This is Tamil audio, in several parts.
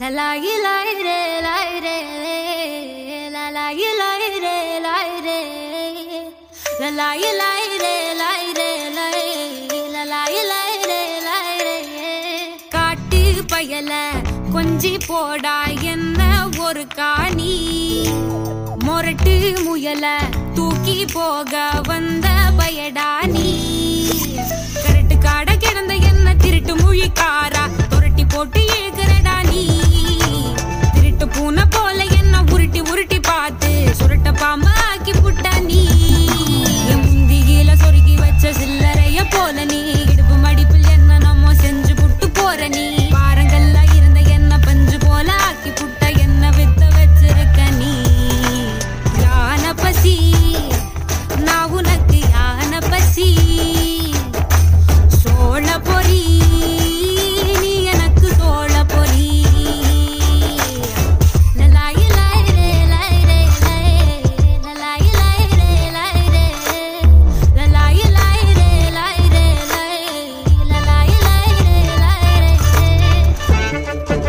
La la yi la yi re la yi re la la yi la yi re la yi re la la yi la yi re la yi re la yi la la yi la yi re la yi re காட்டு பயல கொஞ்சி போடா என்ன ஒரு காணி மொரட்டு முயல தூக்கி போக வந்த பயடா நீ கரட்டு காட கிடந்த என்ன திருட்டு முழிக்காரா துரட்டி போட்டு இழுக்கிறடா நீ திருட்டு பூனை போல என்ன உருட்டி உருட்டி பார்த்து சுருட்ட பாம்பா ஆக்கி புட்டா நீ என் முந்தியில சொருகி வச்ச சில்லறைய போல நீ இடுப்பு மடிப்பில் என்ன நம்ம செஞ்சு புட்டு போற நீ பாரங்கள்ல இருந்த என்ன பஞ்சு போல ஆக்கி புட்ட என்ன வித்த வச்சிருக்க நீ யான பசி நான் உனக்கு யான பசி சோழ பொறி நீ எனக்கு சோழ பொறி லலாயி லாய் ரே லாய் ரே லாய் லலாயி லாய் ரே லாய் ரே லலாயி லாய் ரே லாய் ரே லாய் லலாயி லாய் ரே லாய் ரே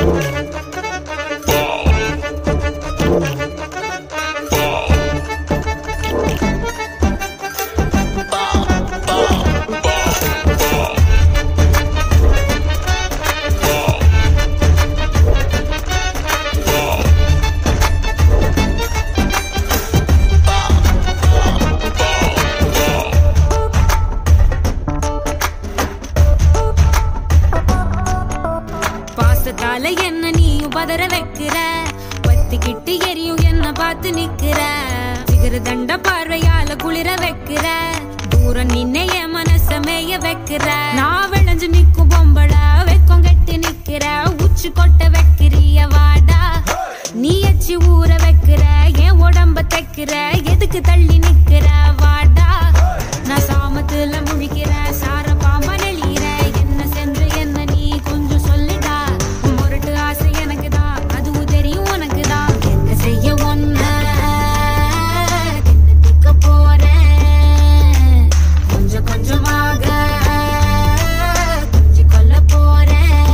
பாசத்தால என்ன நீயும் பதற வைக்கிற பத்திக்கிட்டு எரியும் என்ன பார்த்து நிக்கிற சிகர தண்ட பார்வையால குளிர வைக்கிற தூரம் நின்ன என் மனச மேய வைக்கிற நான் விளைஞ்சு நிக்கும் பொம்பள வெக்கம் கட்டி நிக்கிற உச்சி கொட்ட வைக்கிறிய வாடா நீ எச்சி ஊற வைக்கிற என் உடம்ப தைக்கிற எதுக்கு தள்ளி நிக்கிற வாடா நான் சாமத்துல முழிக்கிற சார பாம்பா நெளியிற என்ன சென்று என்ன நீ கொஞ்சம் சொல்லுடா உன் முரட்டு ஆசை எனக்கு தான் அதுவும் தெரியும் உனக்கு தான் என்ன செய்ய ஒன்ன திக்க போறேன் கொஞ்சம் கொஞ்சமாக கொஞ்சி கொல்ல போறேன்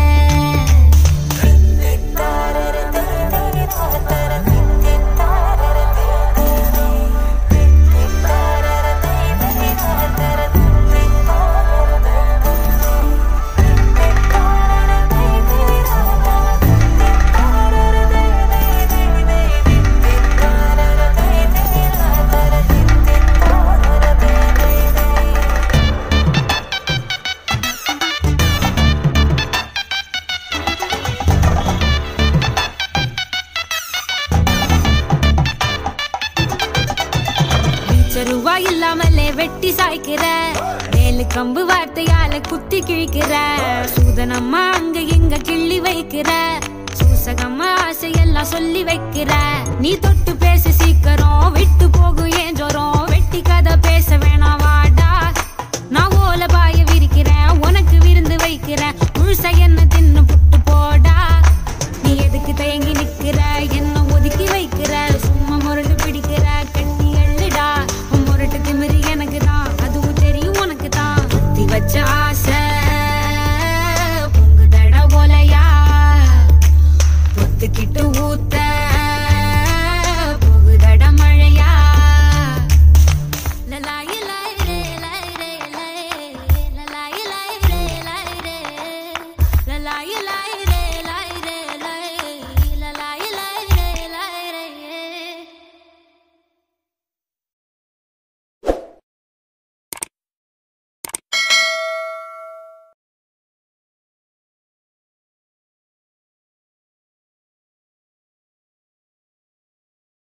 ரூபா இல்லாமலே வெட்டி சாய்க்கிற வேலு கம்பு வார்த்தையால குத்தி கிழிக்கிற சூதனம்மா அங்க இங்க கிள்ளி வைக்கிற சூசகம்மா ஆசையெல்லாம் சொல்லி வைக்கிற நீ தொட்டு பேச சீக்கிரம் விட்டு போகும் ஏன் ஜோரம் வெட்டி கதை பேச வேணாம் வாடா நான் ஓல பாய விரிக்கிறேன் உனக்கு விருந்து வைக்கிறேன் முழுசா என்ன தின்னு புட்டு போடா நீ எதுக்கு தயங்கி நிக்கிற என்ன ஒதுக்கி வைக்கிற சும்மா முரட்டு பிடிக்கிற கட்டி எள்ளுடா உன் முரட்டு திமிரு எனக்கு தான் அதுவும் தெரியும் உனக்கு தான் குத்தி வச்ச ஆசை